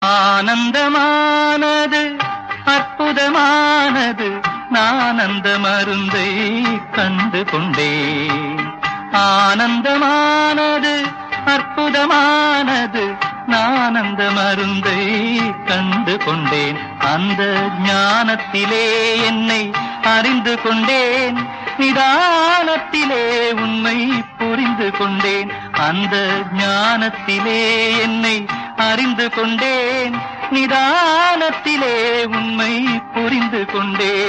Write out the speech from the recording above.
ஆனந்தமானது அற்புதமானது நான் அந்த மருந்தை கண்டு கொண்டேன் ஆனந்தமானது அற்புதமானது நான் அந்த மருந்தை கண்டு கொண்டேன் அந்த ஞானத்திலே என்னை அறிந்து கொண்டேன் நிதானத்திலே உண்மை புரிந்து கொண்டேன் அந்த ஞானத்திலே என்னை அறிந்து கொண்டேன் நிதானத்திலே உண்மை புரிந்து கொண்டேன்